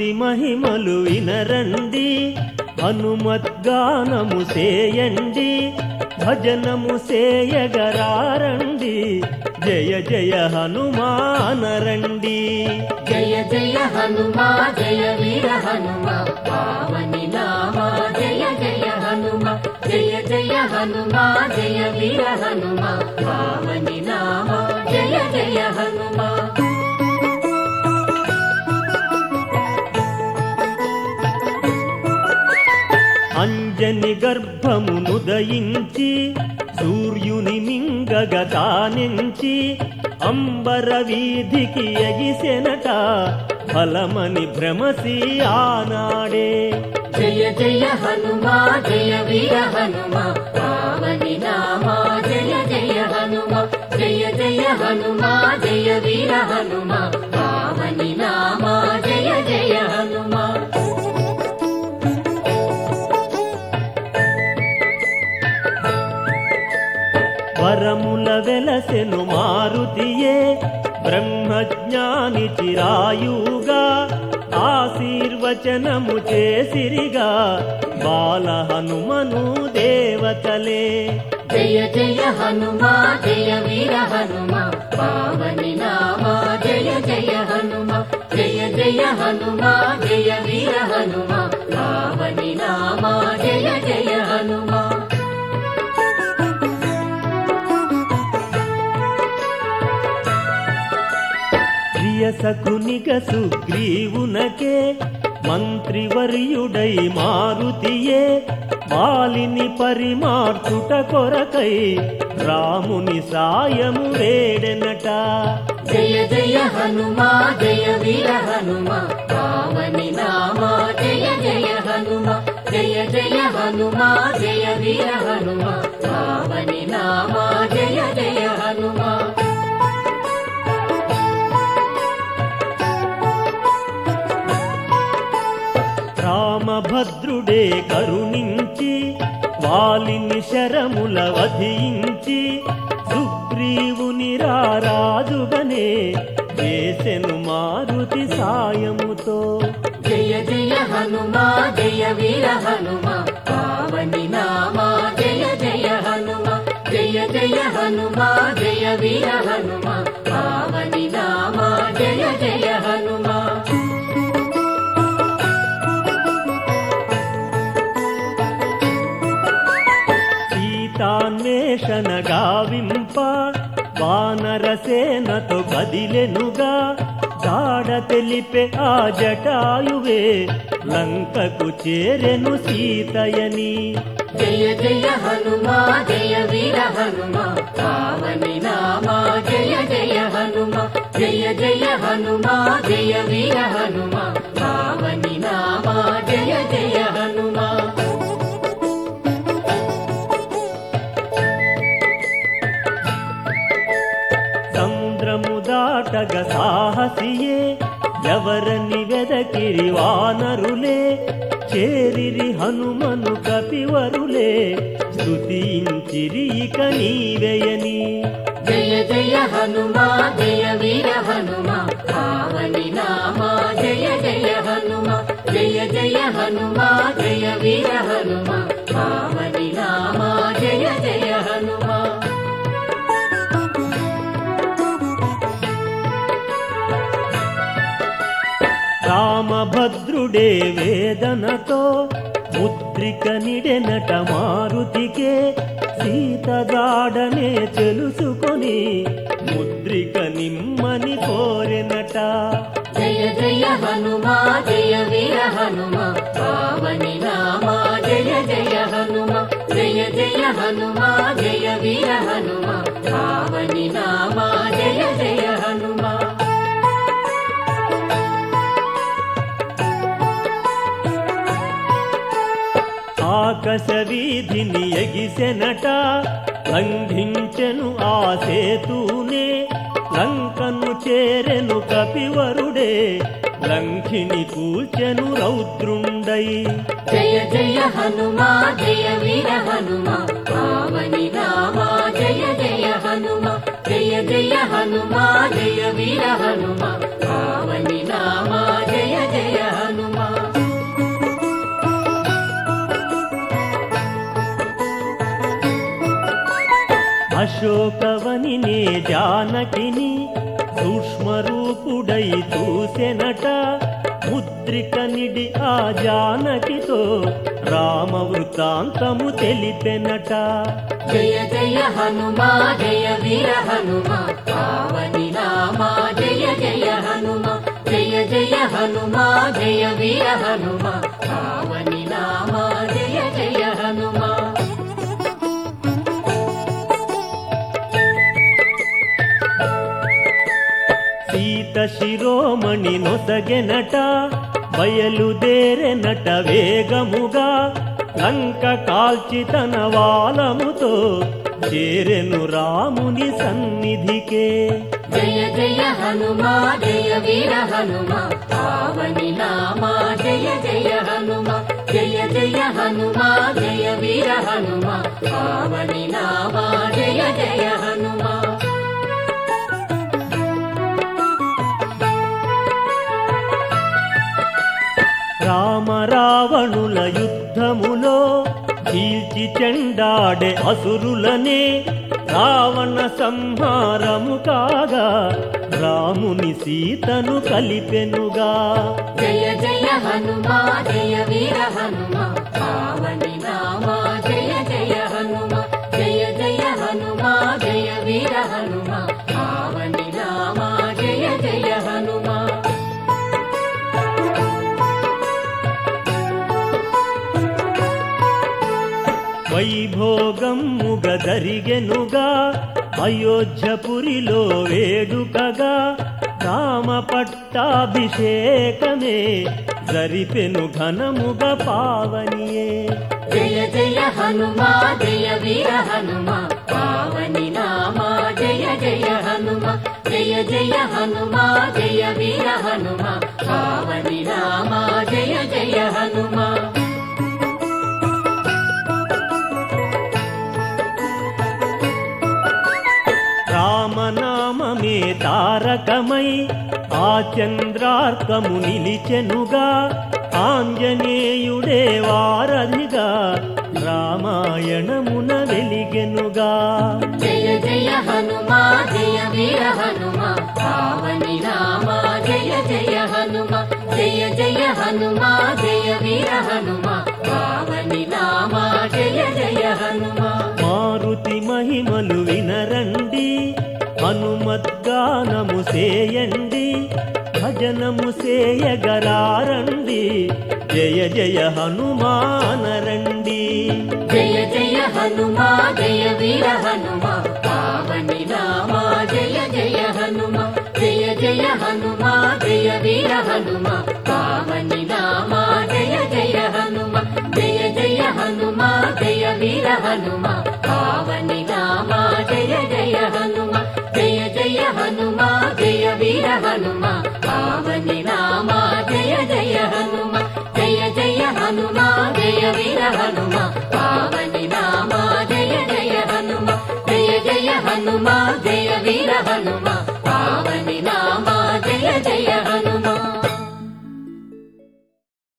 హనుమతి మహిమలు వినరండి హనుమద్గానము సేయండి భజనము సేయగరారండి జయ జయ హనుమానరండి జయ జయ హనుమా జయ వీర హనుమా పావని నామా జయ జయ హనుమా జయ జయ హనుమా జయ వీర హనుమా పావని నామా జయ జయ హనుమా అంజని గర్భమునుదయించి సూర్యుని మింగగ తానించి అంబర వీధికి ఎగిసెనట ఫలమని భ్రమసి ఆనాడే జయ జయ హనుమా జయ వీర హనుమా పావని నామా జయ జయ హనుమా జయ జయ హనుమా జయ వీర హనుమా పావని నామా జయ జయ హనుమా వరముల వెలసెను మారుతియే బ్రహ్మజ్ఞాని చిరాయుగా ఆశీర్వచనము చేసిరిగా బాల హనుమను దేవతలే జయ జయ హనుమా జయ వీర హనుమా పావని నామా జయ జయ హనుమా జయ జయ హనుమా జయ వీర హనుమా పావని నామా జయ జయ హనుమా ప్రియ సకునిగ సుగ్రీవునకే మంత్రివర్యుడై మారుతియే బాలిని పరిమార్చుట కొరకై రాముని సాయము వేడెనట జయ జయ హనుమా జయ వీర హనుమా పావని నామా జయ జయ హనుమా జయ జయ హనుమా జయ వీర హనుమా పావని నామా జయ జయ హనుమా రామభద్రుడే కరుణించి వాలిని శరముల వధించి సుగ్రీవుని రారాజుగనే వేసెను మారుతి సాయముతో జయ జయ హనుమా జయ వీర హనుమా పావని నామా జయ జయ హనుమా జయ జయ హనుమా జయ వీర హనుమా పావని నామా జయ జయ హనుమా సీతాన్వేషణ గావింప వానరసేనతో కదిలెనుగా జాడ తెలిపే ఆ జటాయువే లంకకు చేరెను సీతయని జయ జయ హనుమా జయ వీర హనుమా పావని నామా జయ జయ హనుమా జయ జయ హనుమా జయ వీర హనుమా పావని నామా జయ జయ హనుమా సముద్రము దాటగ సాహసియే ఎవరని వెదకిరి వానరులే చేరిరి హనుమను కపివరులే స్తుతించిరి ఇక నీవేయని జయ జయ హనుమా జయ వీర హనుమా పావని నామా జయ జయ హనుమా జయ జయ హనుమా జయ వీర హనుమా పావని నామా జయ జయ హనుమా రామభద్రుడే వేదనతో ముద్రిక నిడెనట మారుతికే సీతగాడనే తెలుసుకొని ముద్రిక నిమ్మని కోరెనట జయ జయ హనుమా జయ వీర హనుమా పావని నామా జయ జయ హనుమా జయ జయ హనుమా జయ వీర హనుమా పావని నామా జయ జయ హనుమా ఆకాశ వీధిని ఎగిసెనట లంఘించెను ఆ సేతూనే లంకను చేరెను కపివరుడే లంఘిని కూల్చెను రౌద్రుండై జయ జయ హనుమా జయ వీర హనుమా పావని నామా జయ జయ హనుమా జయ జయ హనుమా జయ వీర హనుమా పావని నామా జయ జయ హనుమా అశోకవని నే జానకిని సూక్ష్మరూపుడై చూసెనట ముద్రిక నిడి ఆ జానకితో రామ వృత్తాంతము తెలిపెనట జయ జయ హనుమా జయ వీర హనుమా పావని నామా జయ జయ హనుమా జయ జయ హనుమా జయ వీర హనుమా పావని నామా జయ జయ హనుమా సీత శిరోమణి నొసగెనట బయలుదేరెనట వేగముగా లంక కాల్చి తన వాలముతో చేరెను రాముని సన్నిధికే జయ జయ హనుమా జయ వీర హనుమా పావని నామా జయ జయ హనుమా జయ జయ హనుమా జయ వీర హనుమా పావని నామా జయ జయ హనుమా రామ రావణుల యుద్ధములో చీల్చి చెండాడే అసురులనే రావణ సంహారము కాగా రాముని సీతను కలిపెనుగా జయ జయ హనుమా జయ వీర హనుమా పావని నామా జయ జయ హనుమా జయ జయ హనుమా జయ వీర హనుమా పావని నామా జయ జయ హనుమా వైభోగముగ జరిగెనుగా అయోధ్యపురిలో వేడుకగా రామ పట్టాభిషేకమే జరిపెను ఘనముగ పావనియే జయ జయ హనుమా జయ వీర హనుమా పావని నామా జయ జయ హనుమా జయ జయ హనుమా జయ వీర హనుమా పావని నామా జయ జయ హనుమా రామనామమే తారకమై ఆ చంద్రార్కము నిలిచెనుగా ఆంజనేయుడే వారధిగా రామాయణమున వెలిగెనుగా జయ జయ హనుమా జయ వీర హనుమా పావని రామా జయ జయ హనుమా జయ జయ హనుమా జయ వీర హనుమా పావని రామా జయ జయ హనుమా మారుతి మహిమలు వినరండి హనుమద్గానము సేయండి భజనము సేయగరారండి జయ జయ హనుమానరండి జయ జయ హనుమా జయ వీర హనుమా పావని రామా జయ జయ హనుమా జయ జయ హనుమా జయ వీర హనుమా పావని రామా జయ జయ హనుమా జయ జయ హనుమా జయ వీర హనుమా